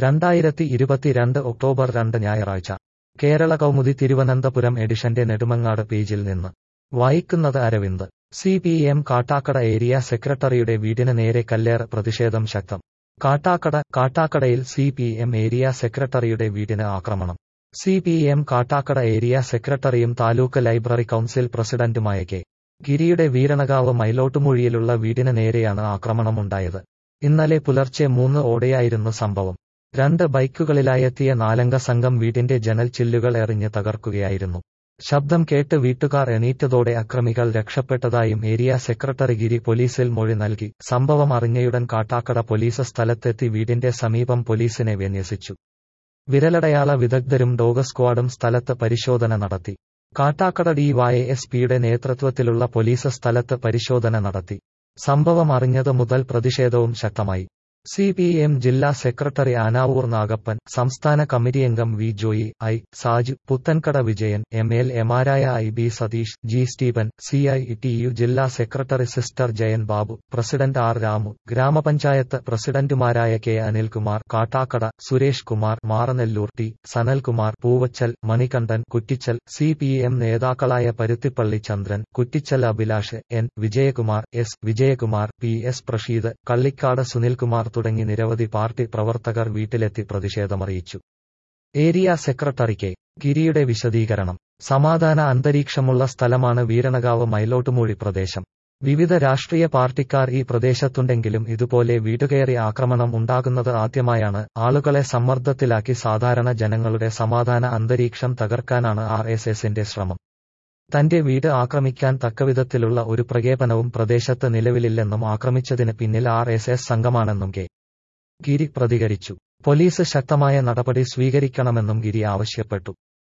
രണ്ടായിരത്തി ഇരുപത്തിരണ്ട് ഒക്ടോബർ രണ്ട് ഞായറാഴ്ച കേരള കൗമുദി തിരുവനന്തപുരം എഡിഷന്റെ നെടുമങ്ങാട് പേജിൽ നിന്ന് വായിക്കുന്നത് Aravind C P M Kattakada area സെക്രട്ടറിയുടെ വീടിന് നേരെ കല്ലേറ് പ്രതിഷേധം ശക്തം കാട്ടാക്കട കാട്ടാക്കടയിൽ സി പി എം ഏരിയ സെക്രട്ടറിയുടെ വീടിന് ആക്രമണം C P M Kattakada area സെക്രട്ടറിയും താലൂക്ക് ലൈബ്രറി കൗൺസിൽ പ്രസിഡന്റുമായ കെ ഗിരിയുടെ വീരണകാവ് മൈലോട്ടുമൂഴിയിലുള്ള വീടിന് നേരെയാണ് ആക്രമണമുണ്ടായത് ഇന്നലെ പുലർച്ചെ മൂന്ന് ഓടെയായിരുന്നു സംഭവം രണ്ട് ബൈക്കുകളിലായെത്തിയ നാലംഗ സംഘം വീടിന്റെ ജനൽ ചില്ലുകൾ എറിഞ്ഞ് തകർക്കുകയായിരുന്നു ശബ്ദം കേട്ട് വീട്ടുകാർ എണീറ്റതോടെ അക്രമികൾ രക്ഷപ്പെട്ടതായും ഏരിയ സെക്രട്ടറി ഗിരി പോലീസിൽ മൊഴി നൽകി സംഭവം അറിഞ്ഞയുടൻ കാട്ടാക്കട പോലീസ് സ്ഥലത്തെത്തി വീടിന്റെ സമീപം പോലീസിനെ വിന്യസിച്ചു വിരലടയാള വിദഗ്ധരും ഡോഗ് സ്ക്വാഡും സ്ഥലത്ത് പരിശോധന നടത്തി കാട്ടാക്കട ഡിവൈഎസ്പിയുടെ നേതൃത്വത്തിലുള്ള പോലീസ് സ്ഥലത്ത് പരിശോധന നടത്തി സംഭവം അറിഞ്ഞത് മുതൽ പ്രതിഷേധവും ശക്തമായി സി പി എം ജില്ലാ സെക്രട്ടറി ആനാവൂർ നാഗപ്പൻ സംസ്ഥാന കമ്മിറ്റിയംഗം V Joy I Saju Puthenkada Vijayan M L എമാരായ I B Satheesh G Stephen C I T U ജില്ലാ secretary sister Jayan Babu president R Ramu ഗ്രാമപഞ്ചായത്ത് പ്രസിഡന്റുമാരായ K Anilkumar Kattakada Suresh Kumar Maranalloor T Sanalkumar Poovachal Manikandan Kuttichal C P M നേതാക്കളായ Paruthippally Chandran Kuttichal Abhilash N Vijayakumar S Vijayakumar P S Prasheed Kallikkad Sunilkumar തുടങ്ങി നിരവധി പാർട്ടി പ്രവർത്തകർ വീട്ടിലെത്തി പ്രതിഷേധമറിയിച്ചു ഏരിയ സെക്രട്ടറി കെ ഗിരിയുടെ വിശദീകരണം സമാധാന അന്തരീക്ഷമുള്ള സ്ഥലമാണ് വീരണകാവ് മൈലോട്ടുമൂഴി പ്രദേശം വിവിധ രാഷ്ട്രീയ പാർട്ടിക്കാർ ഈ പ്രദേശത്തുണ്ടെങ്കിലും ഇതുപോലെ വീടുകയറി ആക്രമണം ഉണ്ടാകുന്നത് ആദ്യമായാണ് ആളുകളെ സമ്മർദ്ദത്തിലാക്കി സാധാരണ ജനങ്ങളുടെ സമാധാന അന്തരീക്ഷം തകർക്കാനാണ് ആർ എസ് എസിന്റെ ശ്രമം തന്റെ വീട് ആക്രമിക്കാൻ തക്കവിധത്തിലുള്ള ഒരു പ്രകേപനവും പ്രദേശത്ത് നിലവിലില്ലെന്നും ആക്രമിച്ചതിന് പിന്നിൽ ആർ എസ് എസ് സംഘമാണെന്നും കെ ഗിരി പ്രതികരിച്ചു പോലീസ് ശക്തമായ നടപടി സ്വീകരിക്കണമെന്നും ഗിരി ആവശ്യപ്പെട്ടു